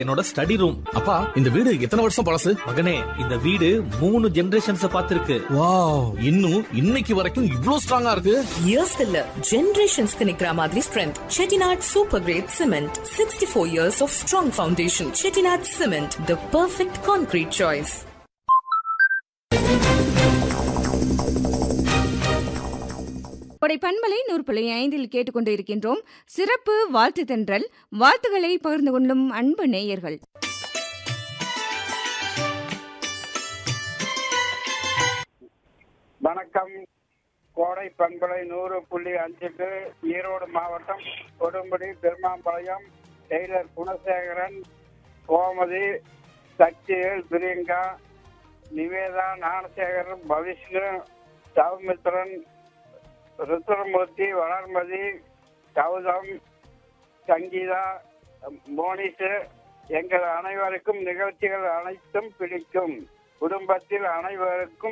என்னோட study room அப்பா இந்த வீடு எத்தனை வருஷம் பழசு மகனே இந்த வீடு மூணு ஜெனரேஷன்ஸ் பார்த்திருக்கு வாவ் இன்னும் இன்னைக்கு வரைக்கும் இவ்ளோ ஸ்ட்ராங்கா இருக்கு இயர்ஸ் இல்ல ஜெனரேஷன்ஸ்க்கு நிக்கிற மாதிரி strength Chettinad super great cement sixty four years of strong foundation Chettinad cement the perfect concrete choice Kodai பண்பலை நூறு புள்ளி ஐந்தில் கேட்டுக்கொண்டு இருக்கின்றோம் சிறப்பு வாழ்த்து தென்றல் வாழ்த்துக்களை பகிர்ந்து கொள்ளும் அன்பு நேயர்கள் வணக்கம் கோடை பண்பலை நூறு புள்ளி அஞ்சுக்கு ஈரோடு மாவட்டம் கொடுமுடி பெருமாம்பாளையம் டெய்லர் குணசேகரன் கோமதி சக்திவேல் பிரியங்கா நிவேதா ஞானசேகரன் பவிஷ்ணு சௌமித்ரன் ருத்ரமூர்த்தி வளர்மதி கௌதம் சங்கீதா மோனிஷு எங்கள் அனைவருக்கும் நிகழ்ச்சிகள் அனைத்தும் பிடிக்கும் குடும்பத்தில் அனைவருக்கும்